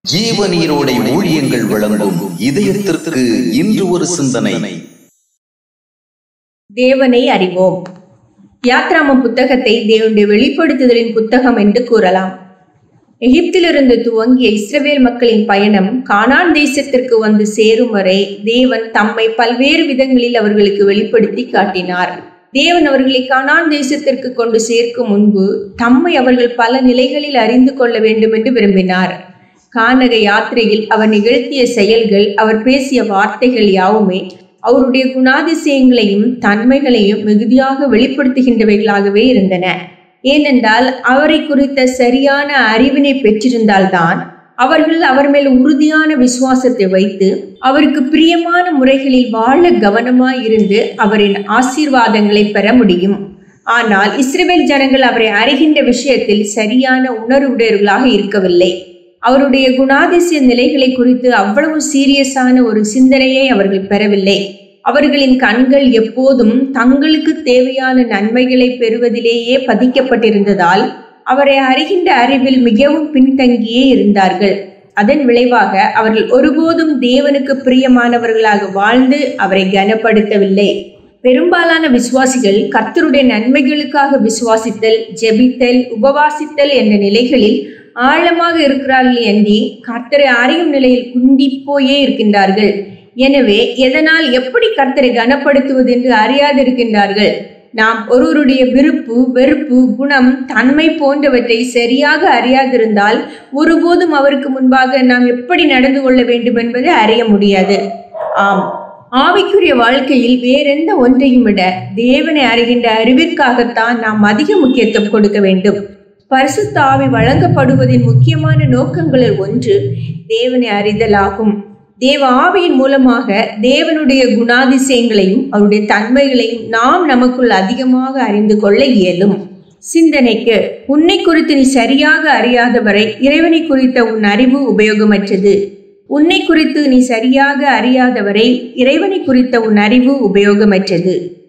ஜீவநீரோடை ஊழியங்கள் வழங்கும் இதயத்திற்கு இன்று ஒரு சிந்தனை தேவனை அறிவோம் யாத்ராம புத்தகத்தை தேவனுடைய வெளிப்படுத்துதலின் புத்தகம் என்று கூறலாம் எகிப்திலிருந்து துவங்கிய இஸ்ரவேல் மக்களின் பயணம் கானான் தேசத்திற்கு வந்து சேரும் வரை தேவன் தம்மை பல்வேறு விதங்களில் அவர்களுக்கு வெளிப்படுத்தி காட்டினார் தேவன் அவர்களை கானான் தேசத்திற்கு கொண்டு சேர்க்கும் முன்பு தம்மை அவர்கள் பல நிலைகளில் அறிந்து கொள்ள வேண்டும் என்று விரும்பினார் கானக யாத்திரையில் அவர் நிகழ்த்திய செயல்கள் அவர் பேசிய வார்த்தைகள் யாவுமே அவருடைய குணாதிசயங்களையும் தன்மைகளையும் மிகுதியாக வெளிப்படுத்துகின்றவைகளாகவே இருந்தன ஏனென்றால் அவரை குறித்த சரியான அறிவினை பெற்றிருந்தால்தான் அவர்கள் அவர் மேல் உறுதியான விசுவாசத்தை வைத்து அவருக்கு பிரியமான முறைகளில் வாழ கவனமாய் இருந்து அவரின் ஆசீர்வாதங்களை பெற முடியும் ஆனால் இஸ்ரேல் ஜனங்கள் அவரை அறிகின்ற விஷயத்தில் சரியான உணர்வுடையவர்களாக இருக்கவில்லை அவருடைய குணாதிசய நிலைகளை குறித்து அவ்வளவு சீரியஸான ஒரு சிந்தனையை அவர்கள் பெறவில்லை அவர்களின் கண்கள் எப்போதும் தங்களுக்கு தேவையான நன்மைகளை பெறுவதிலேயே பதிக்கப்பட்டிருந்ததால் அவரை அறிகின்ற அறிவில் மிகவும் பின்தங்கியே இருந்தார்கள் அதன் விளைவாக அவர்கள் ஒருபோதும் தேவனுக்கு பிரியமானவர்களாக வாழ்ந்து அவரை கனப்படுத்தவில்லை பெரும்பாலான விசுவாசிகள் கர்த்தருடைய நன்மைகளுக்காக விசுவாசித்தல் ஜெபித்தல் உபவாசித்தல் என்ற நிலைகளில் ஆழமாக இருக்கிறார்கள் எண்ணி கர்த்தரை அறியும் நிலையில் குந்திப்போயே இருக்கின்றார்கள் எனவே எதனால் எப்படி கர்த்தரை கனப்படுத்துவது என்று அறியாதிருக்கின்றார்கள் நாம் ஒருவருடைய விருப்பு வெறுப்பு குணம் தன்மை போன்றவற்றை சரியாக அறியாதிருந்தால் ஒருபோதும் அவருக்கு முன்பாக நாம் எப்படி நடந்து கொள்ள வேண்டும் என்பதை அறிய முடியாது ஆம் ஆவிக்குரிய வாழ்க்கையில் வேறெந்த ஒன்றையும் விட தேவனை அறிகின்ற அறிவிற்காகத்தான் நாம் அதிக முக்கியத்துவம் கொடுக்க வேண்டும் பரிசுத்த ஆவி வழங்கப்படுவதின் முக்கியமான நோக்கங்களில் ஒன்று தேவனை அறிதலாகும் தேவ ஆவியின் மூலமாக தேவனுடைய குணாதிசயங்களையும் அவருடைய தன்மைகளையும் நாம் நமக்குள் அதிகமாக அறிந்து கொள்ள இயலும் சிந்தனைக்கு உன்னை குறித்து நீ சரியாக அறியாதவரை இறைவனை குறித்த உன் அறிவு உபயோகமற்றது உன்னை குறித்து நீ சரியாக அறியாதவரை இறைவனை குறித்த உன் அறிவு உபயோகமற்றது